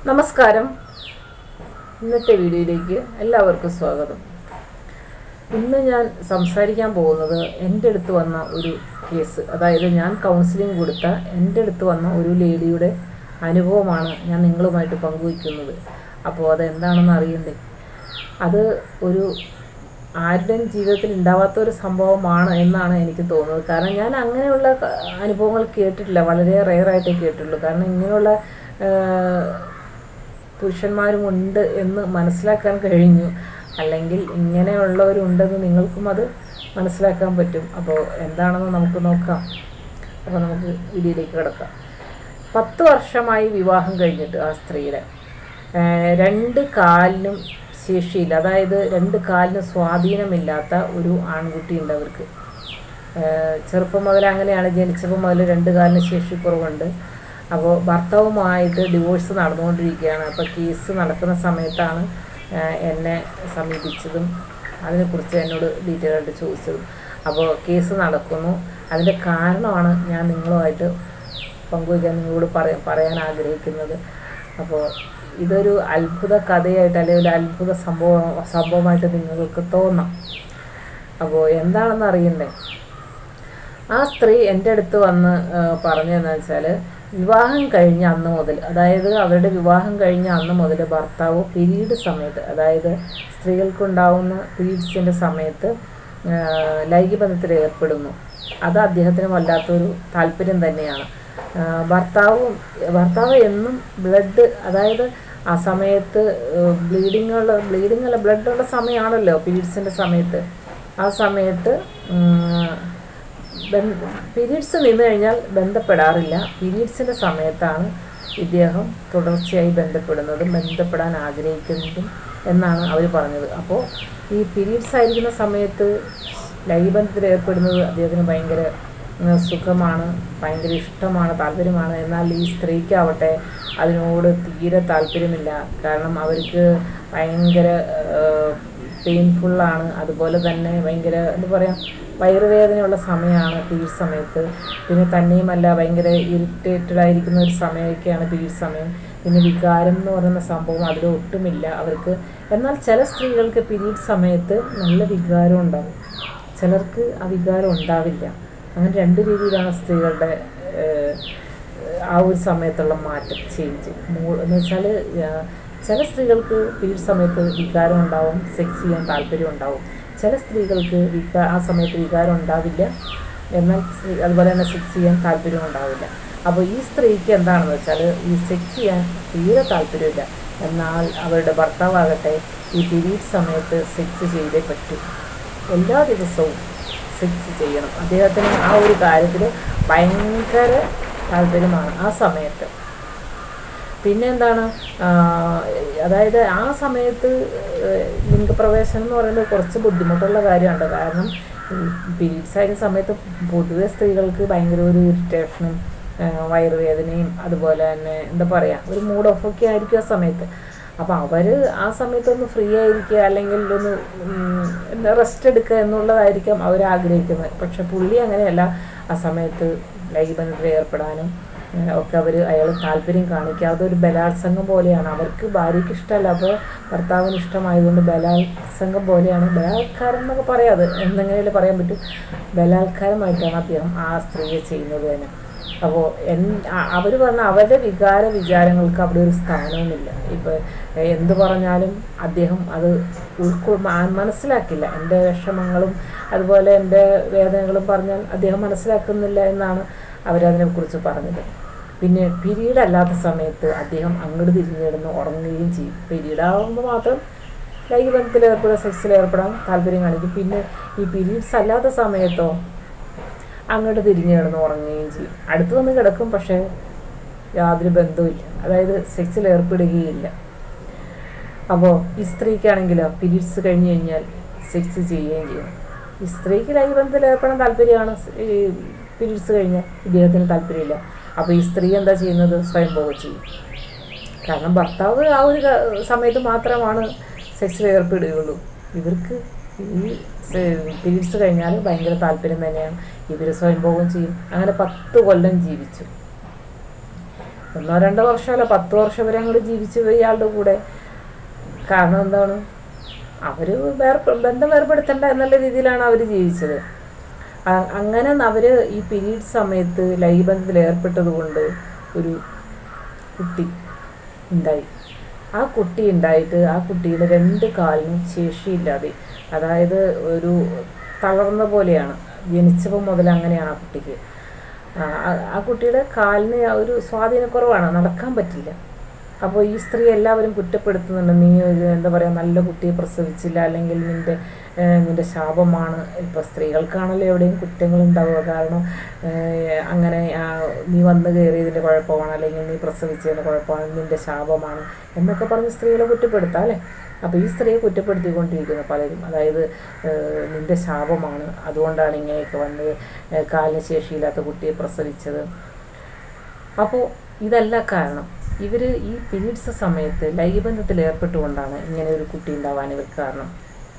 നമസ്കാരം ഇന്നത്തെ വീഡിയോയിലേക്ക് എല്ലാവർക്കും സ്വാഗതം ഇന്ന് ഞാൻ സംസാരിക്കാൻ പോകുന്നത് എൻ്റെ അടുത്ത് വന്ന ഒരു കേസ് അതായത് ഞാൻ കൗൺസിലിംഗ് കൊടുത്ത എൻ്റെ അടുത്ത് വന്ന ഒരു ലേഡിയുടെ അനുഭവമാണ് ഞാൻ നിങ്ങളുമായിട്ട് പങ്കുവയ്ക്കുന്നത് അപ്പോൾ അതെന്താണെന്ന് അറിയണ്ടേ അത് ഒരു ആരുടെയും ജീവിതത്തിൽ ഉണ്ടാവാത്ത ഒരു സംഭവമാണ് എന്നാണ് എനിക്ക് തോന്നുന്നത് കാരണം ഞാൻ അങ്ങനെയുള്ള ക- അനുഭവങ്ങൾ കേട്ടിട്ടില്ല വളരെ റെയറായിട്ടേ കേട്ടിട്ടുള്ളൂ കാരണം ഇങ്ങനെയുള്ള ആ, പുരുഷന്മാരുമുണ്ട് എന്ന് മനസ്സിലാക്കാൻ കഴിഞ്ഞു അല്ലെങ്കിൽ ഇങ്ങനെയുള്ളവരുണ്ടെന്ന് നിങ്ങൾക്കും അത് മനസ്സിലാക്കാൻ പറ്റും അപ്പോൾ എന്താണെന്ന് നമുക്ക് നോക്കാം അപ്പോൾ നമുക്ക് വീഡിയോയിലേക്ക് കിടക്കാം പത്ത് വർഷമായി വിവാഹം കഴിഞ്ഞിട്ട് ആ സ്ത്രീയുടെ ഏഹ് രണ്ട് കാലിനും ശേഷിയില്ല അതായത് രണ്ട് കാലിനും സ്വാധീനമില്ലാത്ത ഒരു ആൺകുട്ടി ഉണ്ട് അവർക്ക് ഏഹ് ചെറുപ്പം മുതൽ അങ്ങനെയാണ് ജനിച്ചപ്പോൾ മുതൽ രണ്ട് കാലിന് ശേഷിക്കുറവുണ്ട് അപ്പോൾ ഭർത്താവുമായിട്ട് ഡിവോഴ്സ് നടന്നുകൊണ്ടിരിക്കുകയാണ് അപ്പോൾ കേസ് നടക്കുന്ന സമയത്താണ് ഏഹ് എന്നെ സമീപിച്ചതും അതിനെക്കുറിച്ച് എന്നോട് ഡീറ്റെയിൽ ആയിട്ട് ചോദിച്ചതും അപ്പോൾ കേസ് നടക്കുന്നു അതിൻ്റെ കാരണമാണ് ഞാൻ നിങ്ങളുമായിട്ട് പങ്കുവയ്ക്കാൻ നിങ്ങളോട് പറയാൻ പറയാൻ ആഗ്രഹിക്കുന്നത് അപ്പോൾ ഇതൊരു അത്ഭുത കഥയായിട്ട് അല്ലെങ്കിൽ ഒരു അത്ഭുത സംഭവം സംഭവമായിട്ട് നിങ്ങൾക്ക് തോന്നാം അപ്പോൾ എന്താണെന്ന് അറിയണ്ടേ ആ സ്ത്രീ എൻ്റെ അടുത്ത് വന്ന് ആ, പറഞ്ഞതെന്ന് വെച്ചാൽ വിവാഹം കഴിഞ്ഞ അന്ന് മുതൽ അതായത് അവരുടെ വിവാഹം കഴിഞ്ഞ അന്ന് മുതൽ ഭർത്താവ് പീരീഡ് സമയത്ത് അതായത് സ്ത്രീകൾക്കുണ്ടാവുന്ന പീരീഡ്സിൻ്റെ സമയത്ത് ആ, ലൈംഗിക ബന്ധത്തിൽ ഏർപ്പെടുന്നു അത് അദ്ദേഹത്തിന് വല്ലാത്തൊരു താല്പര്യം തന്നെയാണ് ആ, ഭർത്താവും ഭർത്താവ് എന്നും ബ്ലഡ് അതായത് ആ സമയത്ത് ബ്ലീഡിങ് ഉള്ള ബ്ലീഡിങ് അല്ല ബ്ലഡ് ഉള്ള സമയമാണല്ലോ പീരീഡ്സിൻ്റെ സമയത്ത് ആ സമയത്ത് പീരീഡ്സ് നിന്ന് കഴിഞ്ഞാൽ ബന്ധപ്പെടാറില്ല പീരീഡ്സിൻ്റെ സമയത്താണ് ഇദ്ദേഹം തുടർച്ചയായി ബന്ധപ്പെടുന്നതും ബന്ധപ്പെടാൻ ആഗ്രഹിക്കുന്നതും എന്നാണ് അവർ പറഞ്ഞത് അപ്പോൾ ഈ പീരീഡ്സ് ആയിരിക്കുന്ന സമയത്ത് ലൈംഗികബന്ധത്തിൽ ഏർപ്പെടുന്നത് അദ്ദേഹത്തിന് ഭയങ്കര ഉം, സുഖമാണ് ഭയങ്കര ഇഷ്ടമാണ് താല്പര്യമാണ് എന്നാൽ ഈ സ്ത്രീക്കാവട്ടെ അതിനോട് തീരെ താല്പര്യമില്ല കാരണം അവർക്ക് ഭയങ്കര പെയിൻഫുള്ളാണ് അതുപോലെ തന്നെ ഭയങ്കര എന്താ പറയുക വയറുവേദനയുള്ള സമയമാണ് പീരീഡ് സമയത്ത് പിന്നെ തന്നെയുമല്ല ഭയങ്കര ഇറിറ്റേറ്റഡ് ആയിരിക്കുന്ന ഒരു സമയമൊക്കെയാണ് പീരീഡ് സമയം പിന്നെ വികാരം എന്ന് പറയുന്ന സംഭവം അതിൽ ഒട്ടുമില്ല അവർക്ക് എന്നാൽ ചില സ്ത്രീകൾക്ക് പീരീഡ് സമയത്ത് നല്ല വികാരം ഉണ്ടാകും ചിലർക്ക് ആ വികാരം ഉണ്ടാവില്ല അങ്ങനെ രണ്ട് രീതിയിലാണ് സ്ത്രീകളുടെ ഏഹ്, ആ ഒരു സമയത്തുള്ള മാറ്റം ചേഞ്ച് എന്ന് വെച്ചാൽ ചില സ്ത്രീകൾക്ക് പീരീഡ് സമയത്ത് വികാരം ഉണ്ടാവും സെക്സ് ചെയ്യാൻ താല്പര്യം ഉണ്ടാവും ചില സ്ത്രീകൾക്ക് വികാ ആ സമയത്ത് വികാരം ഉണ്ടാവില്ല എന്നാൽ സ്ത്രീ- അതുപോലെ തന്നെ സെക്സ് ചെയ്യാൻ താല്പര്യം ഉണ്ടാവില്ല അപ്പോൾ ഈ സ്ത്രീക്ക് എന്താണെന്ന് വെച്ചാൽ ഈ സെക്സ് ചെയ്യാൻ തീരെ താല്പര്യമില്ല എന്നാൽ അവരുടെ ഭർത്താവാകട്ടെ ഈ പീരീഡ് സമയത്ത് സെക്സ് ചെയ്തേ പറ്റൂ എല്ലാ ദിവസവും സെക്സ് ചെയ്യണം അദ്ദേഹത്തിന് ആ ഒരു കാര്യത്തിൽ ഭയങ്കര താല്പര്യമാണ് ആ സമയത്ത് പിന്നെ എന്താണ് ആ, അതായത് ആ സമയത്ത് ഏഹ്, ലിംഗപ്രവേശനം എന്ന് പറയുന്നത് കുറച്ച് ബുദ്ധിമുട്ടുള്ള കാര്യമാണ് കാരണം പീരീഡ്സ് ആയിരുന്ന സമയത്ത് പൊതുവെ സ്ത്രീകൾക്ക് ഭയങ്കര ഒരു ഇറിറ്റേഷനും വയറുവേദനയും അതുപോലെ തന്നെ എന്താ പറയുക ഒരു മൂഡ് ഓഫ് ഒക്കെ ആയിരിക്കും ആ സമയത്ത് അപ്പോൾ അവർ ആ സമയത്തൊന്ന് ഫ്രീ ആയിരിക്കുക അല്ലെങ്കിൽ ഒന്ന് റെസ്റ്റ് എടുക്കുക എന്നുള്ളതായിരിക്കാം അവർ ആഗ്രഹിക്കുന്നത് പക്ഷെ പുള്ളി അങ്ങനെയല്ല ആ സമയത്ത് ലൈംഗികബന്ധത്തിൽ ഏർപ്പെടാനും ഏഹ് ഒക്കെ അവർ അയാൾ താല്പര്യം കാണിക്കുക അതൊരു ബലാത്സംഗം പോലെയാണ് അവർക്ക് ഭാര്യയ്ക്ക് ഇഷ്ടമല്ല അപ്പോൾ ഭർത്താവിന് ഇഷ്ടമായതുകൊണ്ട് ബലാത്സംഗം പോലെയാണ് ബലാത്കാരം എന്നൊക്കെ പറയാം അത് എന്തെങ്കിലും പറയാൻ പറ്റും ബലാത്കാരമായിട്ടാണ് അദ്ദേഹം ആ സ്ത്രീയെ ചെയ്യുന്നത് തന്നെ അപ്പോൾ എൻ അവർ പറഞ്ഞ അവരുടെ വികാര വിചാരങ്ങൾക്ക് അവിടെ ഒരു സ്ഥാനവുമില്ല ഇപ്പോൾ എന്ത് പറഞ്ഞാലും അദ്ദേഹം അത് ഉൾക്കൊ മാ- മനസ്സിലാക്കില്ല എൻ്റെ വിഷമങ്ങളും അതുപോലെ എൻ്റെ വേദനകളും പറഞ്ഞാൽ അദ്ദേഹം മനസ്സിലാക്കുന്നില്ല എന്നാണ് അവരതിനെക്കുറിച്ച് പറഞ്ഞത് പിന്നെ പിരീഡ് അല്ലാത്ത സമയത്ത് അദ്ദേഹം അങ്ങോട്ട് തിരിഞ്ഞിടുന്ന് ഉറങ്ങുകയും ചെയ്യും പിരീഡ് ആകുമ്പോൾ മാത്രം ലൈംഗിക ബന്ധത്തിൽ ഏർപ്പെടുക സെക്സിൽ ഏർപ്പെടാൻ താല്പര്യം കാണിക്കും പിന്നെ ഈ പീരീഡ്സ് അല്ലാത്ത സമയത്തോ അങ്ങോട്ട് തിരിഞ്ഞു കിടന്ന് ഉറങ്ങുകയും ചെയ്യും അടുത്ത് വന്ന് കിടക്കും പക്ഷേ യാതൊരു ബന്ധവുമില്ല അതായത് സെക്സിൽ ഏർപ്പെടുകയില്ല അപ്പോൾ ഈ സ്ത്രീക്കാണെങ്കിലോ പീരീഡ്സ് കഴിഞ്ഞ് കഴിഞ്ഞാൽ സെക്സ് ചെയ്യുകയും ചെയ്യും ഈ സ്ത്രീക്ക് ലൈംഗികബന്ധത്തിൽ ഏർപ്പെടാൻ താല്പര്യമാണ് ഈ പീരീഡ്സ് കഴിഞ്ഞാൽ ഇദ്ദേഹത്തിന് താല്പര്യമില്ല അപ്പോൾ ഈ സ്ത്രീ എന്താ ചെയ്യുന്നത് സ്വയംഭോഗം ചെയ്യും കാരണം ഭർത്താവ് ആ ഒരു ക- സമയത്ത് മാത്രമാണ് സെക്സിൽ ഏർപ്പെടുകയുള്ളൂ ഇവർക്ക് ഈ പീരീഡ്സ് കഴിഞ്ഞാൽ ഭയങ്കര താല്പര്യം തന്നെയാണ് ഇവർ സ്വയംഭോഗം ചെയ്യും അങ്ങനെ പത്ത് കൊല്ലം ജീവിച്ചു ഒന്നോ രണ്ടോ വർഷമല്ല പത്ത് വർഷം വരെ അങ്ങോട്ട് ജീവിച്ചു പോയി ഇയാളുടെ കൂടെ കാരണം എന്താണ് അവർ വേർ ബന്ധം വേർപെടുത്തണ്ട എന്നുള്ള രീതിയിലാണ് അവർ ജീവിച്ചത് അ- അങ്ങനെ അവർ ഈ പീരീഡ് സമയത്ത് ലൈംഗിക ബന്ധത്തിൽ ഏർപ്പെട്ടത് കൊണ്ട് ഒരു കുട്ടി ഉണ്ടായി ആ കുട്ടി ഉണ്ടായിട്ട് ആ കുട്ടിയുടെ രണ്ട് കാലിനും ശേഷിയില്ലാതെ അതായത് ഒരു തളർന്ന പോലെയാണ് ജനിച്ചപ്പോൾ മുതൽ അങ്ങനെയാണ് ആ കുട്ടിക്ക് ആ ആ- ആ കുട്ടിയുടെ കാലിന് ആ ഒരു സ്വാധീനക്കുറവാണ് നടക്കാൻ പറ്റില്ല അപ്പോൾ ഈ സ്ത്രീ എല്ലാവരും കുറ്റപ്പെടുത്തുന്നുണ്ട് നീ ഒരു എന്താ പറയുക നല്ല കുട്ടിയെ പ്രസവിച്ചില്ല അല്ലെങ്കിൽ നിൻ്റെ ഏഹ്, നിൻ്റെ ശാപമാണ് ഇപ്പോൾ സ്ത്രീകൾക്കാണല്ലോ എവിടെയും കുറ്റങ്ങൾ ഉണ്ടാവുക കാരണം ഏഹ്, അങ്ങനെ ആ, നീ വന്ന് കയറിയതിൻ്റെ കുഴപ്പമാണ് അല്ലെങ്കിൽ നീ പ്രസവിച്ചതിൻ്റെ കുഴപ്പമാണ് നിൻ്റെ ശാപമാണ് എന്നൊക്കെ പറഞ്ഞ് സ്ത്രീകളെ കുറ്റപ്പെടുത്താം അല്ലേ അപ്പോൾ ഈ സ്ത്രീയെ കുറ്റപ്പെടുത്തിക്കൊണ്ടിരിക്കുന്നു പലരും അതായത് ഏഹ്, നിൻ്റെ ശാപമാണ് അതുകൊണ്ടാണ് ഇങ്ങനെയൊക്കെ വന്ന് ഏഹ്, കാലിന് ശേഷിയില്ലാത്ത കുട്ടിയെ പ്രസവിച്ചത് അപ്പോൾ ഇതല്ല കാരണം ഇവർ ഈ പീരീഡ്സ് സമയത്ത് ലൈംഗികബന്ധത്തിൽ ഏർപ്പെട്ടുകൊണ്ടാണ് ഇങ്ങനെ ഒരു കുട്ടി ഉണ്ടാവാൻ ഇവർക്ക് കാരണം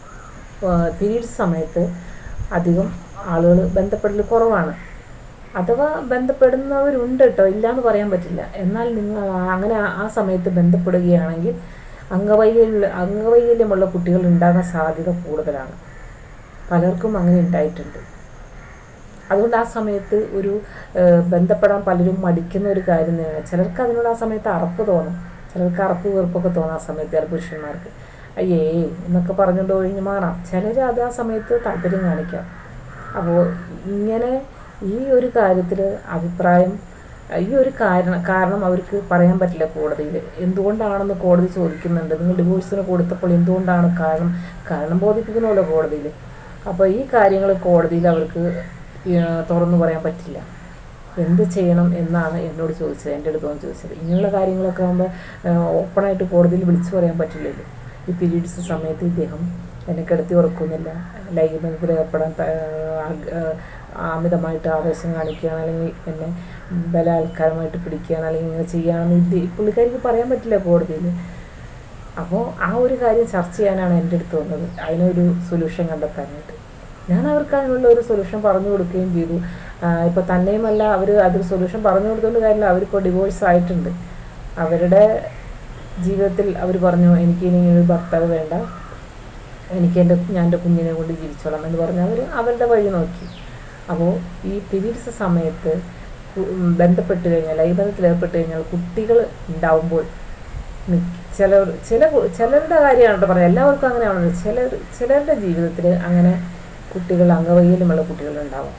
പീരീഡ്സ് സമയത്ത് അധികം ആളുകൾ ബന്ധപ്പെടൽ കുറവാണ് അഥവാ ബന്ധപ്പെടുന്നവരുണ്ട് കേട്ടോ ഇല്ലയെന്ന് പറയാൻ പറ്റില്ല എന്നാൽ നിങ്ങൾ അങ്ങനെ ആ- ആ സമയത്ത് ബന്ധപ്പെടുകയാണെങ്കിൽ അംഗവൈകല്യ അംഗവൈകല്യമുള്ള കുട്ടികൾ ഉണ്ടാകാൻ സാധ്യത കൂടുതലാണ് പലർക്കും അങ്ങനെ ഉണ്ടായിട്ടുണ്ട് അതുകൊണ്ട് ആ സമയത്ത് ഒരു ഏഹ്, ബന്ധപ്പെടാൻ പലരും മടിക്കുന്ന ഒരു കാര്യം തന്നെയാണ് ചിലർക്ക് അതിനോട് ആ സമയത്ത് അറപ്പ് തോന്നും ചിലർക്ക് അറപ്പ് വെറുപ്പൊക്കെ തോന്നും ആ സമയത്ത് ചില പുരുഷന്മാർക്ക് അയ്യേ എന്നൊക്കെ പറഞ്ഞുകൊണ്ട് ഒഴിഞ്ഞു മാറാം ചിലർ അത് ആ സമയത്ത് താല്പര്യം കാണിക്കാം അപ്പോൾ ഇങ്ങനെ ഈ ഒരു കാര്യത്തിൽ അഭിപ്രായം ഈ ഒരു കാരണം കാരണം അവർക്ക് പറയാൻ പറ്റില്ല കോടതിയിൽ എന്തുകൊണ്ടാണെന്ന് കോടതി ചോദിക്കുന്നുണ്ട് നിങ്ങൾ ഡിവോഴ്സിന് കൊടുത്തപ്പോൾ എന്തുകൊണ്ടാണ് കാരണം കാരണം ബോധിപ്പിക്കണമല്ലോ കോടതിയിൽ അപ്പോൾ ഈ കാര്യങ്ങൾ കോടതിയിൽ അവർക്ക് ഏഹ് തുറന്നു പറയാൻ പറ്റില്ല എന്ത് ചെയ്യണം എന്നാണ് എന്നോട് ചോദിച്ചത് എൻ്റെ അടുത്തോന്ന് ചോദിച്ചത് ഇങ്ങനെയുള്ള കാര്യങ്ങളൊക്കെ ആകുമ്പോൾ ഓപ്പണായിട്ട് കോടതിയിൽ വിളിച്ചു പറയാൻ പറ്റില്ലല്ലോ ഈ പീരീഡ്സ് സമയത്ത് ഇദ്ദേഹം എന്നെ കിടത്തി ഉറക്കുന്നില്ല ലൈംഗിക ബന്ധത്തിൽ ഏർപ്പെടാൻ ത- ആഗ്- ഏഹ് അമിതമായിട്ട് ആവേശം കാണിക്കുകയാണ് അല്ലെങ്കിൽ എന്നെ ബലാത്കാരമായിട്ട് പിടിക്കുകയാണ് അല്ലെങ്കിൽ ഇങ്ങനെ ചെയ്യുകയാണെന്ന് ഇത് ഈ പുള്ളിക്കാരിക്ക് പറയാൻ പറ്റില്ല കോടതിയിൽ അപ്പോൾ ആ ഒരു കാര്യം ചർച്ച ചെയ്യാനാണ് എൻ്റെ അടുത്ത് വന്നത് അതിനൊരു സൊല്യൂഷൻ കണ്ടെത്താനായിട്ട് ഞാൻ അവർക്ക് അതിനുള്ള ഒരു സൊല്യൂഷൻ പറഞ്ഞു കൊടുക്കുകയും ചെയ്തു ഇപ്പോൾ തന്നെയുമല്ല അവർ അതൊരു സൊല്യൂഷൻ പറഞ്ഞു കൊടുത്തുകൊണ്ട് കാര്യമില്ല അവരിപ്പോൾ ഡിവോഴ്സ് ആയിട്ടുണ്ട് അവരുടെ ജീവിതത്തിൽ അവർ പറഞ്ഞു എനിക്ക് ഇനി ഒരു ഭർത്താവ് വേണ്ട എനിക്ക് എൻ്റെ ഞാൻ എൻ്റെ കുഞ്ഞിനെ കൊണ്ട് ജീവിച്ചോളാം എന്ന് പറഞ്ഞ് അവർ അവരുടെ വഴി നോക്കി അപ്പോൾ ഈ പീരീഡ്സ് സമയത്ത് കു- ഉം ബന്ധപ്പെട്ട് കഴിഞ്ഞാൽ ലൈംഗികബന്ധത്തിൽ ഏർപ്പെട്ട് കഴിഞ്ഞാൽ കുട്ടികൾ ഉണ്ടാവുമ്പോൾ മി- ചിലർ ചില കു- ചിലരുടെ കാര്യമാണ് കേട്ടോ പറയാം എല്ലാവർക്കും അങ്ങനെയാണല്ലോ ചിലർ ചിലരുടെ ജീവിതത്തിൽ അങ്ങനെ കുട്ടികൾ അംഗവൈകല്യമുള്ള കുട്ടികൾ ഉണ്ടാവും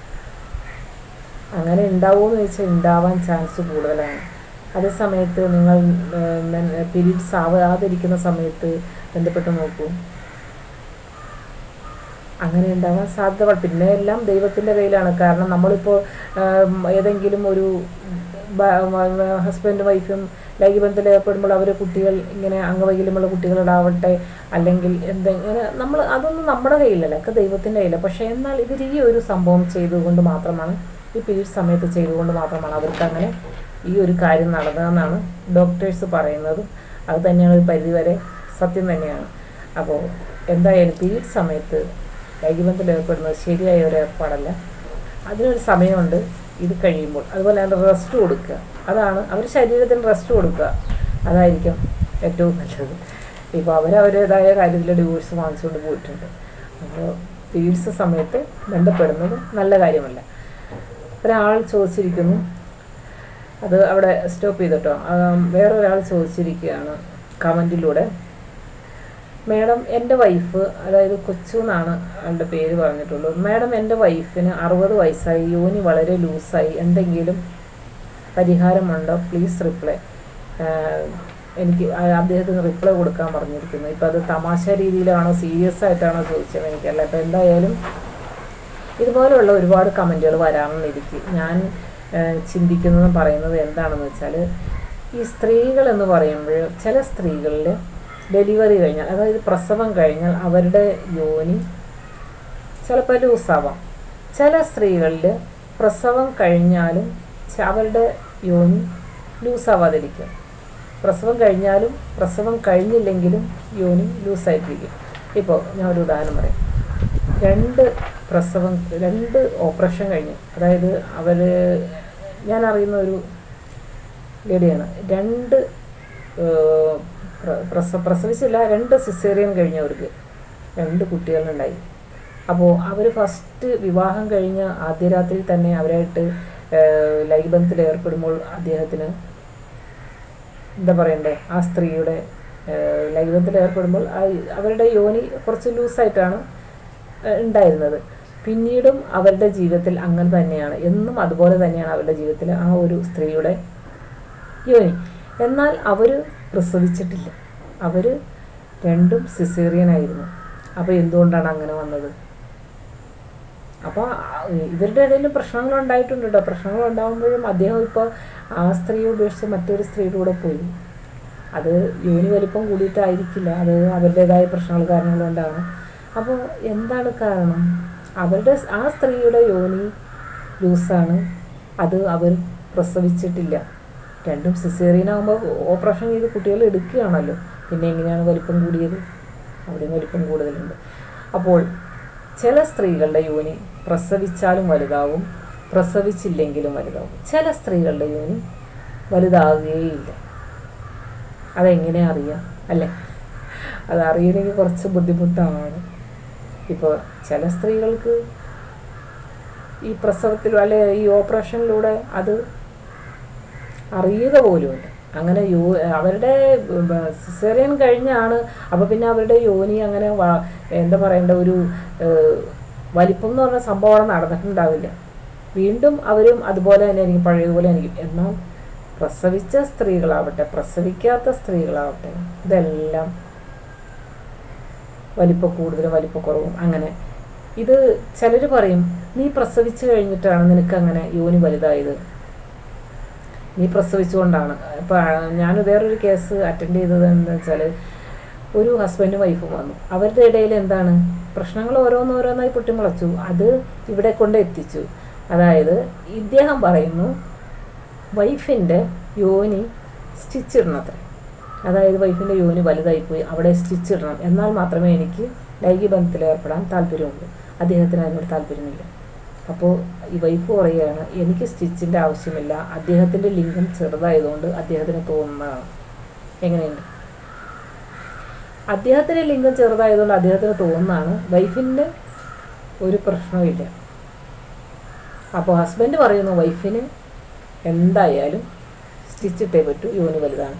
അങ്ങനെ ഉണ്ടാവുമെന്ന് ചോദിച്ചാൽ ഉണ്ടാവാൻ ചാൻസ് കൂടുതലാണ് അതേ സമയത്ത് നിങ്ങൾ പീരീഡ്സ് ആവാതിരിക്കുന്ന സമയത്ത് ബന്ധപ്പെട്ട് നോക്കൂ അങ്ങനെ ഉണ്ടാവാൻ സാധ്യത വ- പിന്നെ എല്ലാം ദൈവത്തിൻ്റെ കയ്യിലാണ് കാരണം നമ്മളിപ്പോൾ ആം, ഏതെങ്കിലും ഒരു ഹസ്ബൻഡ് വൈഫും ലൈംഗിക ബന്ധത്തിൽ ഏർപ്പെടുമ്പോൾ അവർ കുട്ടികൾ ഇങ്ങനെ അംഗവൈകല്യമുള്ള കുട്ടികളുണ്ടാവട്ടെ അല്ലെങ്കിൽ എന്തെങ്കിലും നമ്മൾ അതൊന്നും നമ്മുടെ കയ്യിലല്ല ഒക്കെ ദൈവത്തിൻ്റെ കയ്യിലാണ് പക്ഷേ എന്നാൽ ഇവർ ഈ ഒരു സംഭവം ചെയ്തുകൊണ്ട് മാത്രമാണ് ഈ പീരീഡ് സമയത്ത് ചെയ്തുകൊണ്ട് മാത്രമാണ് അവർക്ക് അങ്ങനെ ഈ ഒരു കാര്യം നടന്നതെന്നാണ് ഡോക്ടേഴ്സ് പറയുന്നത് അത് തന്നെയാണ് ഒരു പരിധിവരെ സത്യം തന്നെയാണ് അപ്പോൾ എന്തായാലും പീരീഡ് സമയത്ത് ലൈംഗികബന്ധത്തിൽ ഏർപ്പെടുന്നത് ശരിയായ ഒരു ഏർപ്പാടല്ല അതിനൊരു സമയമുണ്ട് ഇത് കഴിയുമ്പോൾ അതുപോലെ തന്നെ റെസ്റ്റ് കൊടുക്കുക അതാണ് അവർ ശരീരത്തിന് റെസ്റ്റ് കൊടുക്കുക അതായിരിക്കും ഏറ്റവും നല്ലത് ഇപ്പോൾ അവരവരുടേതായ കാര്യത്തിൽ ഡിവോഴ്സ് വാങ്ങിച്ചുകൊണ്ട് പോയിട്ടുണ്ട് അപ്പോൾ പീരീഡ്സ് സമയത്ത് ബന്ധപ്പെടുന്നത് നല്ല കാര്യമല്ല ഒരാൾ ചോദിച്ചിരിക്കുന്നു അത് അവിടെ സ്റ്റോപ്പ് ചെയ്തിട്ടോ വേറൊരാൾ ചോദിച്ചിരിക്കുകയാണ് കമൻറ്റിലൂടെ മാഡം എൻ്റെ വൈഫ് അതായത് കൊച്ചു എന്നാണ് അവളുടെ പേര് പറഞ്ഞിട്ടുള്ളൂ മാഡം എൻ്റെ വൈഫിന് അറുപത് വയസ്സായി യോനി വളരെ ലൂസായി എന്തെങ്കിലും പരിഹാരമുണ്ടോ പ്ലീസ് റിപ്ലൈ എനിക്ക് ആ- അദ്ദേഹത്തിന് റിപ്ലൈ കൊടുക്കാൻ പറഞ്ഞിരിക്കുന്നു ഇപ്പം അത് തമാശ രീതിയിലാണോ സീരിയസ് ആയിട്ടാണോ ചോദിച്ചത് എനിക്കല്ല ഇപ്പം എന്തായാലും ഇതുപോലെയുള്ള ഒരുപാട് കമൻറ്റുകൾ വരാമെന്നിരിക്കും ഞാൻ ഏഹ്, ചിന്തിക്കുന്നതും പറയുന്നത് എന്താണെന്ന് വെച്ചാൽ ഈ സ്ത്രീകൾ എന്ന് പറയുമ്പോൾ ചില സ്ത്രീകളിൽ ഡെലിവറി കഴിഞ്ഞാൽ അതായത് പ്രസവം കഴിഞ്ഞാൽ അവരുടെ യോനി ചിലപ്പോൾ ലൂസാവാം ചില സ്ത്രീകളിൽ പ്രസവം കഴിഞ്ഞാലും ച- അവരുടെ യോനി ലൂസാവാതിരിക്കും പ്രസവം കഴിഞ്ഞാലും പ്രസവം കഴിഞ്ഞില്ലെങ്കിലും യോനി ലൂസായിട്ടിരിക്കും ഇപ്പോൾ ഞാൻ ഒരു ഉദാഹരണം പറയാം രണ്ട് പ്രസവം രണ്ട് ഓപ്പറേഷൻ കഴിഞ്ഞു അതായത് അവർ ഞാൻ അറിയുന്ന ഒരു ലേഡിയാണ് രണ്ട് ഏഹ്, പ്ര- പ്രസ പ്രസവിച്ചില്ല രണ്ട് സിസേറിയൻ കഴിഞ്ഞവർക്ക് രണ്ട് കുട്ടികളുണ്ടായി അപ്പോൾ അവർ ഫസ്റ്റ് വിവാഹം കഴിഞ്ഞ ആദ്യ രാത്രി തന്നെ അവരായിട്ട് ഏഹ്, ലൈംഗികബന്ധത്തിൽ ഏർപ്പെടുമ്പോൾ അദ്ദേഹത്തിന് എന്താ പറയണ്ടേ ആ സ്ത്രീയുടെ ഏഹ്, ലൈംഗികബന്ധത്തിൽ ഏർപ്പെടുമ്പോൾ ആ അവരുടെ യോനി കുറച്ച് ലൂസായിട്ടാണ് ഏഹ്, ഉണ്ടായിരുന്നത് പിന്നീടും അവരുടെ ജീവിതത്തിൽ അങ്ങനെ തന്നെയാണ് എന്നും അതുപോലെ തന്നെയാണ് അവരുടെ ജീവിതത്തിൽ ആ ഒരു സ്ത്രീയുടെ യോനി എന്നാൽ അവർ പ്രസവിച്ചിട്ടില്ല അവർ രണ്ടും സിസേറിയൻ ആയിരുന്നു അപ്പോൾ എന്തുകൊണ്ടാണ് അങ്ങനെ വന്നത് അപ്പോൾ ഇവരുടെ ഇടയിൽ പ്രശ്നങ്ങൾ ഉണ്ടായിട്ടുണ്ട് കേട്ടോ പ്രശ്നങ്ങൾ ഉണ്ടാകുമ്പോഴും അദ്ദേഹം ഇപ്പോൾ ആ സ്ത്രീയെ ഉപേക്ഷിച്ച് മറ്റൊരു സ്ത്രീയുടെ കൂടെ പോയി അത് യോനി വലിപ്പം കൂടിയിട്ടായിരിക്കില്ല അത് അവരുടേതായ പ്രശ്നങ്ങൾ കാരണങ്ങൾ കൊണ്ടാണ് അപ്പോൾ എന്താണ് കാരണം അവരുടെ ആ സ്ത്രീയുടെ യോനി ലൂസാണ് അത് അവർ പ്രസവിച്ചിട്ടില്ല രണ്ടും സിസേറിയനാകുമ്പോൾ ഓപ്പറേഷൻ ചെയ്ത് കുട്ടികൾ എടുക്കുകയാണല്ലോ പിന്നെ എങ്ങനെയാണ് വലിപ്പം കൂടിയത് അവിടെയും വലിപ്പം കൂടുതലുണ്ട് അപ്പോൾ ചില സ്ത്രീകളുടെ യോനി പ്രസവിച്ചാലും വലുതാവും പ്രസവിച്ചില്ലെങ്കിലും വലുതാവും ചില സ്ത്രീകളുടെ യോനി വലുതാകുകയില്ല അതെങ്ങനെ അറിയാം അല്ലേ അത് അറിയണമെങ്കിൽ കുറച്ച് ബുദ്ധിമുട്ടാണ് ഇപ്പോൾ ചില സ്ത്രീകൾക്ക് ഈ പ്രസവത്തിൽ അല്ലെ ഈ ഓപ്പറേഷനിലൂടെ അത് അറിയുക പോലുമില്ല അങ്ങനെ യോ അവരുടെ സിസേറിയൻ കഴിഞ്ഞാണ് അപ്പോൾ പിന്നെ അവരുടെ യോനി അങ്ങനെ വ- എന്താ പറയേണ്ട ഒരു ഏഹ്, വലിപ്പം എന്ന് പറഞ്ഞ സംഭവം അവിടെ നടന്നിട്ടുണ്ടാവില്ല വീണ്ടും അവരും അതുപോലെ തന്നെ ആയിരിക്കും പഴയതുപോലെ ആയിരിക്കും എന്നാൽ പ്രസവിച്ച സ്ത്രീകളാവട്ടെ പ്രസവിക്കാത്ത സ്ത്രീകളാവട്ടെ ഇതെല്ലാം വലിപ്പ കൂടുതലും വലിപ്പക്കുറവും അങ്ങനെ ഇത് ചിലർ പറയും നീ പ്രസവിച്ചു കഴിഞ്ഞിട്ടാണ് നിനക്ക് അങ്ങനെ യോനി വലുതായത് നീ പ്രസവിച്ചുകൊണ്ടാണ് ഇപ്പം ഞാൻ വേറൊരു കേസ് അറ്റൻഡ് ചെയ്തത് എന്താ വെച്ചാൽ ഒരു ഹസ്ബൻഡും വൈഫും വന്നു അവരുടെ ഇടയിൽ എന്താണ് പ്രശ്നങ്ങൾ ഓരോന്നോരോന്നായി പൊട്ടിമുളച്ചു അത് ഇവിടെ കൊണ്ട് എത്തിച്ചു അതായത് ഇദ്ദേഹം പറയുന്നു വൈഫിൻ്റെ യോനി സ്റ്റിച്ച് ഇടണത്രേ അതായത് വൈഫിൻ്റെ യോനി വലുതായിപ്പോയി അവിടെ സ്റ്റിച്ച് ഇടണം എന്നാൽ മാത്രമേ എനിക്ക് ലൈംഗിക ബന്ധത്തിൽ ഏർപ്പെടാൻ താല്പര്യമുള്ളൂ അദ്ദേഹത്തിന് അതിനോട് താല്പര്യമില്ല അപ്പോൾ ഈ വൈഫ് പറയുകയാണ് എനിക്ക് സ്റ്റിച്ചിൻ്റെ ആവശ്യമില്ല അദ്ദേഹത്തിൻ്റെ ലിംഗം ചെറുതായതുകൊണ്ട് അദ്ദേഹത്തിന് തോന്നുന്നതാണ് എങ്ങനെയുണ്ട് അദ്ദേഹത്തിൻ്റെ ലിംഗം ചെറുതായതുകൊണ്ട് അദ്ദേഹത്തിന് തോന്നുന്നതാണ് വൈഫിൻ്റെ ഒരു പ്രശ്നവുമില്ല അപ്പോൾ ഹസ്ബൻഡ് പറയുന്നു വൈഫിന് എന്തായാലും സ്റ്റിച്ച് ഇട്ടേ പറ്റൂ യോനി വലുതാണ്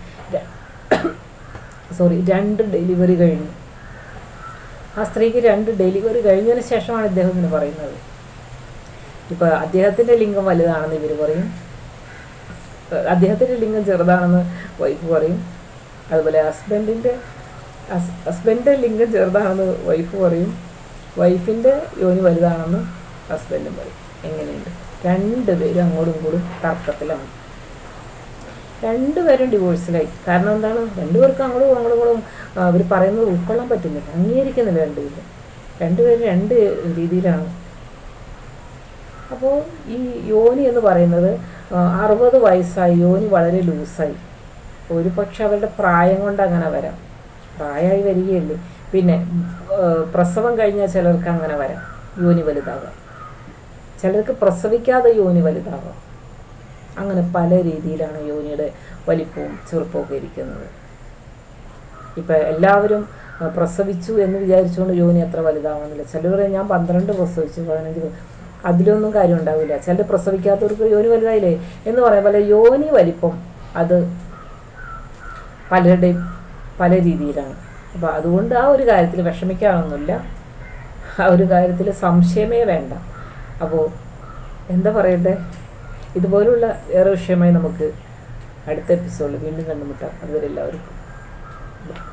സോറി രണ്ട് ഡെലിവറി കഴിഞ്ഞു ആ സ്ത്രീക്ക് രണ്ട് ഡെലിവറി കഴിഞ്ഞതിന് ശേഷമാണ് ഇദ്ദേഹം ഇങ്ങനെ പറയുന്നത് ഇപ്പോൾ അദ്ദേഹത്തിൻ്റെ ലിംഗം വലുതാണെന്ന് ഇവർ പറയും ഏഹ് അദ്ദേഹത്തിൻ്റെ ലിംഗം ചെറുതാണെന്ന് വൈഫ് പറയും അതുപോലെ ഹസ്ബൻഡിൻ്റെ ഹസ്ബൻഡിൻ്റെ ലിംഗം ചെറുതാണെന്ന് വൈഫ് പറയും വൈഫിൻ്റെ യോനി വലുതാണെന്ന് ഹസ്ബൻഡും പറയും എങ്ങനെയുണ്ട് രണ്ടുപേരും അങ്ങോട്ടും ഇങ്ങോട്ടും തർക്കത്തിലാണ് രണ്ടുപേരും ഡിവോഴ്സിലായി കാരണം എന്താണ് രണ്ടുപേർക്കും അങ്ങോട്ടും അങ്ങോട്ടും ഇങ്ങോട്ടും അവർ പറയുന്നത് ഉൾക്കൊള്ളാൻ പറ്റുന്നില്ല അംഗീകരിക്കുന്നില്ല രണ്ടുപേരും രണ്ടുപേരും രണ്ട് രീതിയിലാണ് അപ്പോൾ ഈ യോനി എന്ന് പറയുന്നത് ആ, അറുപത് വയസ്സായി യോനി വളരെ ലൂസായി ഒരു പക്ഷെ അവരുടെ പ്രായം കൊണ്ട് അങ്ങനെ വരാം പ്രായമായി വരികയല്ലേ പിന്നെ ആ, പ്രസവം കഴിഞ്ഞാൽ ചിലർക്ക് അങ്ങനെ വരാം യോനി വലുതാകാം ചിലർക്ക് പ്രസവിക്കാതെ യോനി വലുതാകാം അങ്ങനെ പല രീതിയിലാണ് യോനിയുടെ വലിപ്പവും ചെറുപ്പവും ഒക്കെ ഇരിക്കുന്നത് ഇപ്പം എല്ലാവരും ആ, പ്രസവിച്ചു എന്ന് വിചാരിച്ചുകൊണ്ട് യോനി അത്ര വലുതാവുന്നില്ല ചിലർ പറയും ഞാൻ പന്ത്രണ്ട് പ്രസവിച്ചു പതിനഞ്ച് പ്ര- അതിലൊന്നും കാര്യം ഉണ്ടാവില്ല ചിലർ പ്രസവിക്കാത്തവർക്ക് യോനി വലുതായില്ലേ എന്ന് പറയാം പോലെ യോനി വലിപ്പം അത് പലരുടെയും പല രീതിയിലാണ് അപ്പോൾ അതുകൊണ്ട് ആ ഒരു കാര്യത്തിൽ വിഷമിക്കാനൊന്നുമില്ല ആ ഒരു കാര്യത്തിൽ സംശയമേ വേണ്ട അപ്പോൾ എന്താ പറയണ്ടേ ഇതുപോലുള്ള വേറെ വിഷയമായി നമുക്ക് അടുത്ത എപ്പിസോഡിൽ വീണ്ടും കണ്ടുമുട്ടാം അതുവരെ എല്ലാവർക്കും bye.